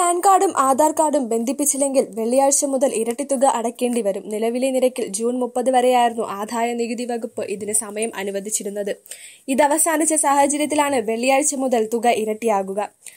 Pan കാർഡും ആധാർ കാർഡും ബന്ധിപ്പിച്ചില്ലെങ്കിൽ വെള്ളിയാഴ്ച മുതൽ ഇരട്ടിത്തുക അടയ്ക്കേണ്ടി വരും നിലവിലെ നിരക്കിൽ ജൂൺ മുപ്പത് വരെയായിരുന്നു ആദായ നികുതി വകുപ്പ് ഇതിന് സമയം അനുവദിച്ചിരുന്നത് ഇത് അവസാനിച്ച സാഹചര്യത്തിലാണ് വെള്ളിയാഴ്ച മുതൽ തുക ഇരട്ടിയാകുക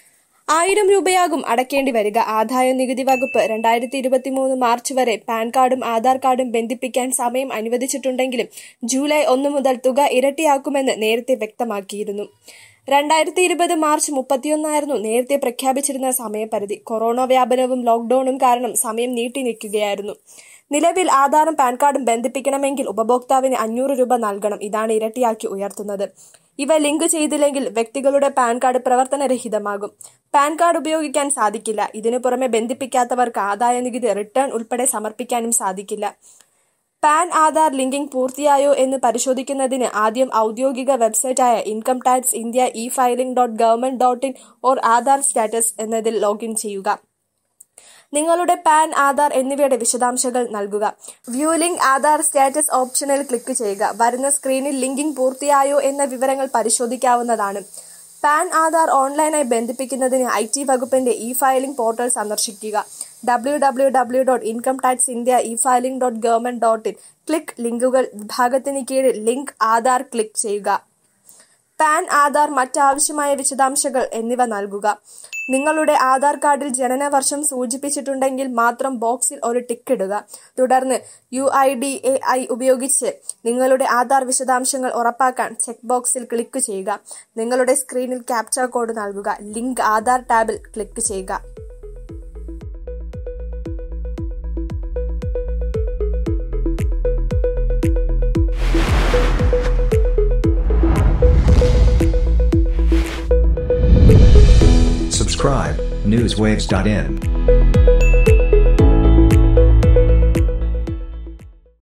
ആയിരം രൂപയാകും അടയ്ക്കേണ്ടി വരിക ആദായ നികുതി വകുപ്പ് രണ്ടായിരത്തി ഇരുപത്തിമൂന്ന് മാർച്ച് വരെ പാൻ കാർഡും ആധാർ കാർഡും ബന്ധിപ്പിക്കാൻ സമയം അനുവദിച്ചിട്ടുണ്ടെങ്കിലും ജൂലൈ ഒന്ന് മുതൽ തുക ഇരട്ടിയാക്കുമെന്ന് നേരത്തെ വ്യക്തമാക്കിയിരുന്നു രണ്ടായിരത്തി ഇരുപത് മാർച്ച് മുപ്പത്തിയൊന്നായിരുന്നു നേരത്തെ പ്രഖ്യാപിച്ചിരുന്ന സമയപരിധി കൊറോണ വ്യാപനവും ലോക്ഡൌണും കാരണം സമയം നീട്ടി നിൽക്കുകയായിരുന്നു നിലവിൽ ആധാറും പാൻ കാർഡും ബന്ധിപ്പിക്കണമെങ്കിൽ ഉപഭോക്താവിന് അഞ്ഞൂറ് രൂപ നൽകണം ഇതാണ് ഇരട്ടിയാക്കി ഉയർത്തുന്നത് ഇവ ലിങ്ക് ചെയ്തില്ലെങ്കിൽ വ്യക്തികളുടെ പാൻ കാർഡ് പ്രവർത്തനരഹിതമാകും പാൻ കാർഡ് ഉപയോഗിക്കാൻ സാധിക്കില്ല ഇതിനു പുറമെ ബന്ധിപ്പിക്കാത്തവർക്ക് ആദായ നികുതി റിട്ടേൺ ഉൾപ്പെടെ സമർപ്പിക്കാനും സാധിക്കില്ല പാൻ ആധാർ ലിങ്കിംഗ് പൂർത്തിയായോ എന്ന് പരിശോധിക്കുന്നതിന് ആദ്യം ഔദ്യോഗിക വെബ്സൈറ്റായ income tax India e filing dot government dot in or Aadhaar status എന്നതിൽ ലോഗിൻ ചെയ്യുക നിങ്ങളുടെ പാൻ ആധാർ എന്നിവയുടെ വിശദാംശങ്ങൾ നൽകുക വ്യൂ ലിങ്ക് ആധാർ സ്റ്റാറ്റസ് ഓപ്ഷനിൽ ക്ലിക്ക് ചെയ്യുക വരുന്ന സ്ക്രീനിൽ ലിങ്കിംഗ് പൂർത്തിയായോ എന്ന വിവരങ്ങൾ പരിശോധിക്കാവുന്നതാണ് പാൻ ആധാർ ഓൺലൈനായി ബന്ധിപ്പിക്കുന്നതിന് ഐ ടി വകുപ്പിന്റെ ഇ ഫയലിംഗ് പോർട്ടൽ സന്ദർശിക്കുക W W W dot income tax India e filing dot government dot in click ലിങ്കുകൾ വിഭാഗത്തിന് കീഴിൽ ലിങ്ക് ആധാർ ക്ലിക്ക് ചെയ്യുക പാൻ ആധാർ മറ്റാവശ്യമായ വിശദാംശങ്ങൾ എന്നിവ നൽകുക നിങ്ങളുടെ ആധാർ കാർഡിൽ ജനനവർഷം സൂചിപ്പിച്ചിട്ടുണ്ടെങ്കിൽ മാത്രം ബോക്സിൽ ഒരു ടിക്ക് ഇടുക തുടർന്ന് U I D A I ഉപയോഗിച്ച് നിങ്ങളുടെ ആധാർ വിശദാംശങ്ങൾ ഉറപ്പാക്കാൻ ചെക്ക് ബോക്സിൽ ക്ലിക്ക് ചെയ്യുക നിങ്ങളുടെ സ്ക്രീനിൽ ക്യാപ്ചർ കോഡ് നൽകുക ലിങ്ക് ആധാർ ടാബിൽ ക്ലിക്ക് ചെയ്യുക Subscribe, newswaves.in.